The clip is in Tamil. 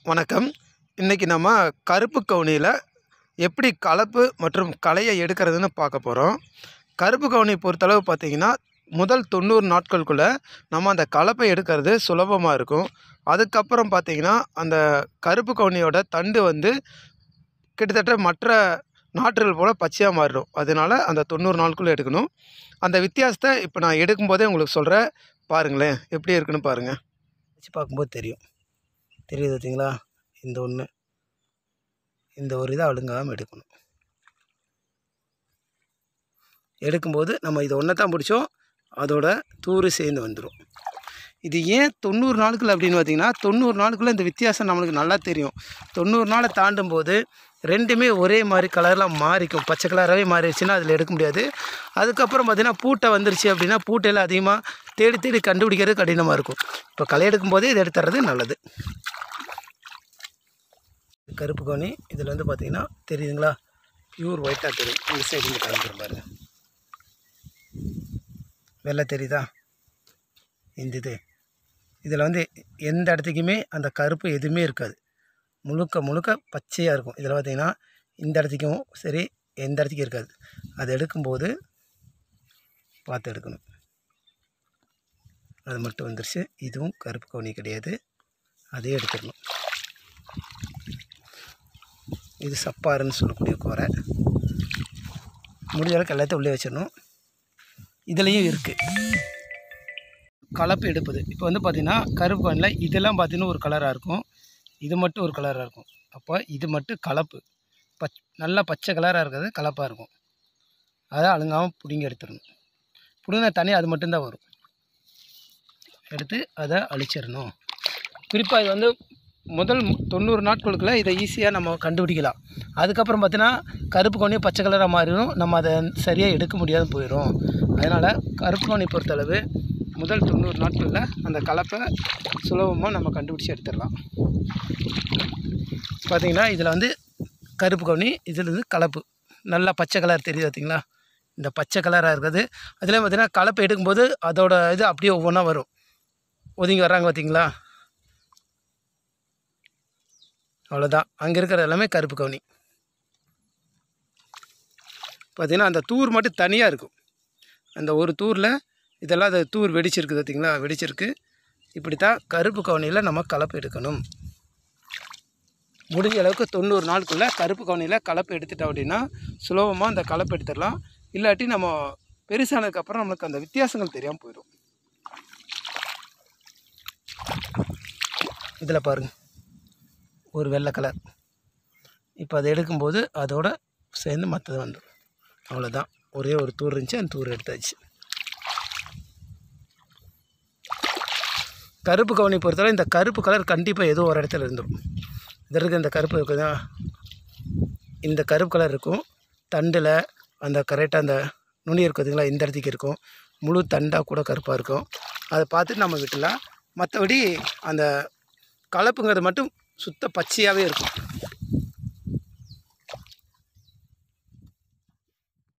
வணக்கம் இன்றைக்கி நம்ம கருப்பு கவுனியில் எப்படி கலப்பு மற்றும் களையை எடுக்கிறதுன்னு பார்க்க போகிறோம் கருப்பு கவுனி பொறுத்தளவு பார்த்திங்கன்னா முதல் தொண்ணூறு நாட்களுக்குள்ளே நம்ம அந்த கலப்பை எடுக்கிறது சுலபமாக இருக்கும் அதுக்கப்புறம் பார்த்திங்கன்னா அந்த கருப்பு கவுனியோட தண்டு வந்து கிட்டத்தட்ட மற்ற நாற்றுகள் போல் பச்சையாக மாறிடும் அதனால் அந்த தொண்ணூறு நாளுக்குள்ளே எடுக்கணும் அந்த வித்தியாசத்தை இப்போ நான் எடுக்கும்போதே உங்களுக்கு சொல்கிறேன் பாருங்களேன் எப்படி இருக்குன்னு பாருங்கள் வச்சு பார்க்கும்போது தெரியும் தெரியுது பார்த்தீங்களா இந்த ஒன்று இந்த ஒரு இதை அழுங்காமல் எடுக்கணும் எடுக்கும்போது நம்ம இதை ஒன்றை தான் பிடிச்சோம் அதோட தூறு சேர்ந்து வந்துடும் இது ஏன் தொண்ணூறு நாளுக்குள்ள அப்படின்னு பார்த்தீங்கன்னா தொண்ணூறு நாளுக்குள்ளே இந்த வித்தியாசம் நம்மளுக்கு நல்லா தெரியும் தொண்ணூறு நாளை தாண்டும் போது ரெண்டுமே ஒரே மாதிரி கலரில் மாறிக்கும் பச்சை கலராகவே மாறிடுச்சுன்னா அதில் எடுக்க முடியாது அதுக்கப்புறம் பார்த்தீங்கன்னா பூட்டை வந்துருச்சு அப்படின்னா பூட்டையில் அதிகமாக தேடி தேடி கண்டுபிடிக்கிறது கடினமாக இருக்கும் இப்போ களை எடுக்கும் போதே இதை எடுத்துறது நல்லது கருப்பு கோணி இதில் வந்து பார்த்தீங்கன்னா தெரியுதுங்களா பியூர் ஒயிட்டாக தெரியும் இந்த சைடு இருந்து காமிக்கிறேன் பாருங்க வெள்ளை தெரியுதா இந்த இது இதில் வந்து எந்த இடத்துக்குமே அந்த கருப்பு எதுவுமே இருக்காது முழுக்க முழுக்க பச்சையாக இருக்கும் இதில் பார்த்தீங்கன்னா இந்த இடத்துக்கும் சரி எந்த இடத்துக்கும் இருக்காது அதை எடுக்கும்போது பார்த்து எடுக்கணும் அது மட்டும் வந்துருச்சு இதுவும் கருப்பு கவுனி கிடையாது அதே எடுத்துடணும் இது சப்பாருன்னு சொல்லக்கூடிய கோரை முடிஞ்ச அளவுக்கு எல்லாத்தையும் உள்ளே வச்சிடணும் இதுலேயும் இருக்குது கலப்பு எடுப்பது இப்போ வந்து பார்த்திங்கன்னா கருப்பு கவுனியில் இதெல்லாம் பார்த்திங்கன்னா ஒரு கலராக இருக்கும் இது மட்டும் ஒரு கலராக இருக்கும் அப்போ இது மட்டும் கலப்பு பச் நல்லா பச்சை கலராக இருக்கிறது கலப்பாக இருக்கும் அதை அழுங்காமல் பிடுங்கி எடுத்துடணும் பிடுங்கின தனியாக அது மட்டும்தான் வரும் எடுத்து அதை அழிச்சிடணும் குறிப்பாக இது வந்து முதல் மு- தொண்ணூறு நாட்களுக்குள்ள இதை ஈஸியாக நம்ம கண்டுபிடிக்கலாம் அதுக்கப்புறம் பார்த்தீங்கன்னா கருப்பு கோணி பச்சை கலராக மாறிடும் நம்ம அதை சரியாக எடுக்க முடியாத போயிடும் அதனால் கருப்பு கோணி பொறுத்தளவு முதல் தொண்ணூறு நாட்களில் அந்த கலப்பை சுலபமாக நம்ம கண்டுபிடிச்சி எடுத்துடலாம் பார்த்தீங்கன்னா இதில் வந்து கருப்பு கவுனி இதில் வந்து கலப்பு நல்லா பச்சை கலர் தெரியுது பார்த்தீங்களா இந்த பச்சை கலராக இருக்குது அதுலேயும் பார்த்தீங்கன்னா கலப்பை எடுக்கும்போது அதோட இது அப்படியே ஒவ்வொன்றா வரும் ஒதுங்கி வர்றாங்க பார்த்தீங்களா அவ்வளோதான் அங்கே இருக்கிறது எல்லாமே கருப்பு கவுனி பார்த்தீங்கன்னா அந்த தூர் மட்டும் தனியாக இருக்கும் அந்த ஒரு தூரில் இதெல்லாம் அது தூர் வெடிச்சிருக்கு பார்த்தீங்களா வெடிச்சிருக்கு இப்படி தான் கருப்பு கவுனியில் நம்ம கலப்பு எடுக்கணும் முடிஞ்ச அளவுக்கு தொண்ணூறு நாளுக்குள்ளே கருப்பு கவுனியில் கலப்பு எடுத்துட்டோம் அப்படின்னா சுலபமாக அந்த கலப்பு எடுத்துடலாம் இல்லாட்டி நம்ம பெருசானதுக்கப்புறம் நம்மளுக்கு அந்த வித்தியாசங்கள் தெரியாமல் போயிடும் இதில் பாருங்க ஒரு வெள்ளை கலர் இப்போ அதை எடுக்கும்போது அதோட சேர்ந்து மற்றது வந்துடும் அவ்வளோதான் ஒரே ஒரு தூர் இருந்துச்சு அந்த தூர் எடுத்தாச்சு கருப்பு கவுனி பொறுத்தவரை இந்த கருப்பு கலர் கண்டிப்பாக ஏதோ ஒரு இடத்துல இருந்துடும் இது இருக்க இந்த கருப்பு இருக்குதா இந்த கருப்பு கலர் இருக்கும் தண்டில் அந்த கரெக்டாக அந்த நுனி இருக்கு பார்த்தீங்களா இந்த இடத்துக்கு இருக்கும் முழு தண்டாக கூட கருப்பாக இருக்கும் அதை பார்த்துட்டு நம்ம விட்டுலாம் மற்றபடி அந்த கலப்புங்கிறது மட்டும் சுத்த பச்சையாகவே இருக்கும்